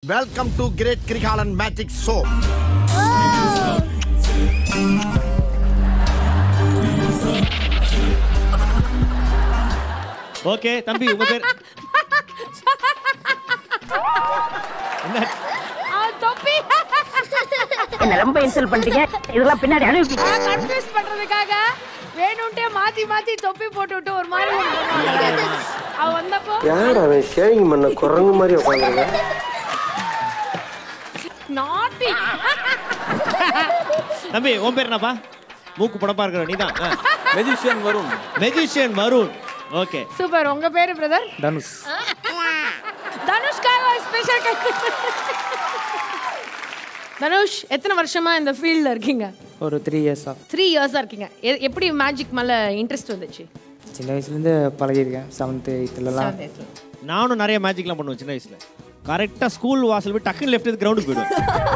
Welcome to great Kirikalan magic show okay தம்பி உங்க பேர் என்ன அவன் தொப்பி என்ன ரொம்ப இன்சல்ட் பண்ணிட்டீங்க இதெல்லாம் பின்னாடி அனுப்பி கன்ஃபியூஸ் பண்றதுக்காக வேணும்ட்டே மாத்தி மாத்தி தொப்பி போட்டு விட்டு ஒரு மாதிரி ஒண்ணு பண்ணுவாங்க. அவ வந்தப்போ யார் அவன் ஷேவிங் பண்ண குரங்கு மாதிரி உட்காந்துருக்க நாட்டி தம்பி உன் பேர் என்னப்பா மூக்கு படப்பா இருக்கிற நீதான் magician Varun magician Varun okay super உங்க பேரு பிரதர் தனுஷ் தனுஷ்காக ஸ்பெஷல் தனுஷ் எத்தனை வருஷமா இந்த ஃபீல்ட்ல இருக்கீங்க ஒரு த்ரீ இயர்ஸா த்ரீ இயர்ஸா இருக்கீங்க எ- எப்படி மேஜிக் மேல இன்ட்ரெஸ்ட் வந்துச்சு சின்ன வயசுலேருந்து பழகியிருக்கேன் செவன்த்து எயித்துலலாம் நானும் நிறைய மேஜிக்லாம் பண்ணுவேன் சின்ன வயசுல கரெக்டாக ஸ்கூல் வாசல் போய் டக்குன்னு லெஃப்ட் எடுத்து கிரவுண்டுக்கு போயிடுவேன்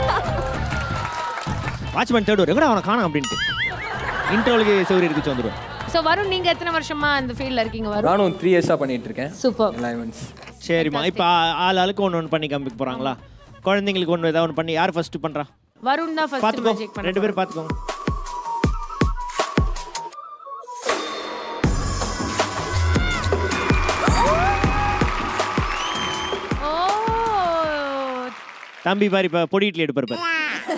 வாட்ச்மேன் தேடுவார் எங்கடா அவனை காணும் அப்படின்ட்டு இன்டர்வலுக்கு செவரி எடுத்து வந்துடுவேன் ஸோ வருண் நீங்க எத்தனை வருஷமா இந்த ஃபீல்ட்ல இருக்கீங்க வருண் நானும் த்ரீ இயர்ஸாக பண்ணிட்டு இருக்கேன் சூப்பர் எல்லா events. சரிம்மா இப்போ ஆள் ஆளுக்கு ஒன்று ஒன்று பண்ணி காமிக்க போகிறாங்களா குழந்தைங்களுக்கு ஒன்று ஏதாவது ஒன்று பண்ணி யார் ஃபர்ஸ்ட் பண்ணுறா வருண் தான் ஃபர்ஸ்ட் பார்த்துக்கோ மேஜிக் பண்ண ரெண்டு பேரும் பார்த்துக்கோங்க ஓ தம்பி பாரு இப்போ பொடி இட்லி எடுப்பார் பாரு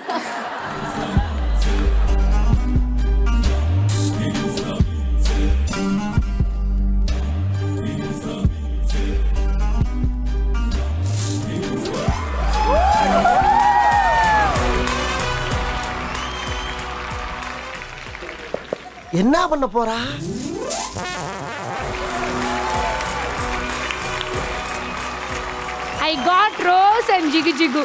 என்ன பண்ண போறா ஐ காட் ரோஸ் அண்ட் ஜிகு ஜிகு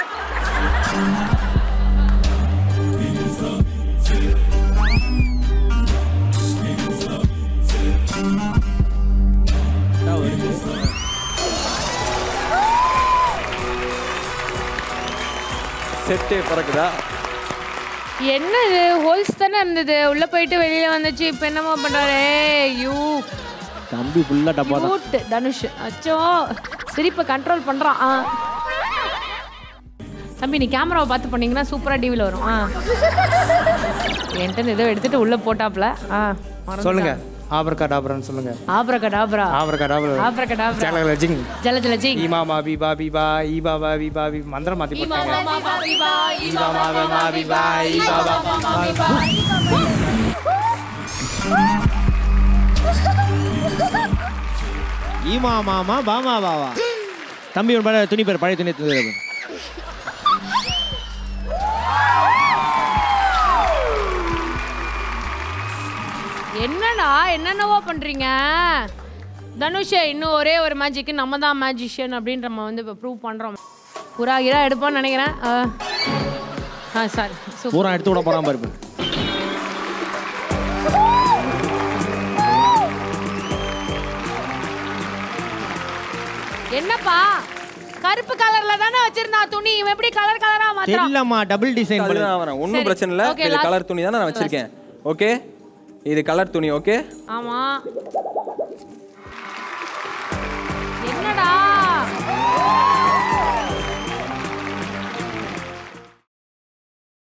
செட்டே பறக்குதா என்ன இது ஹோல்ஸ் தானே இருந்தது உள்ள போயிட்டு வெளியில வந்துச்சு இப்போ என்னமோ பண்றாரு யூ தம்பி ஃபுல்லாக டப்பா தான் கூட் தனுஷ் அச்சோ சிரிப்பை கண்ட்ரோல் பண்றான் ஆ தம்பி நீ கேமராவை பார்த்து பண்ணீங்கன்னா சூப்பரா டிவில வரும் ஆ என்கிட்ட ஏதோ எடுத்துட்டு உள்ள போட்டாப்ல ஆ மறந்துட்டா. சொல்லுங்க ஆபரக்கா டாபரான்னு சொல்லுங்க ஆப்ரகடாப்ரா ஆபரக்கா டாபரா ஆப்ரகடாப்ரா ஜலகல ஜிங் ஜல ஜல ஜி ஈமா மாபி பாபி பா ஈ பாபா பி பாபி மந்திரம் மாத்தி போட்டாங்க ஈமா மாபா மாபி பா ஈ பாபா ஈமா மாமா பாமா பாவா தம்பி ஒரு பாரு, துணி பேர் பழைய துணி எடுத்து வந்து பாரு. என்னடா என்னென்னவோ பண்றீங்க தனுஷ் இன்னும் ஒரே ஒரு மேஜிக்கு நம்ம தான் மேஜிஷியன் அப்படின்னு நம்ம வந்து இப்போ ப்ரூவ் பண்றோம் புறா கிரா எடுப்போம்னு நினைக்கிறேன் ஆ. ஆ சாரி சூப்பர் பூரா எடுத்து விட போகிறான் பாரு இப்ப. என்னப்பா கருப்பு கலர்ல தானே வச்சிருந்தா துணி இவன் எப்படி கலர் கலரா மாத்திரம் தெரியலம்மா டபுள் டிசைன் பண்ணு அதுதான் வரேன் ஒன்றும் சரி. பிரச்சனை இல்லை Okay, இது last- கலர் துணி தான் நான் வச்சிருக்கேன் ஓகே இது கலர் துணி ஓகே ஆமா என்னடா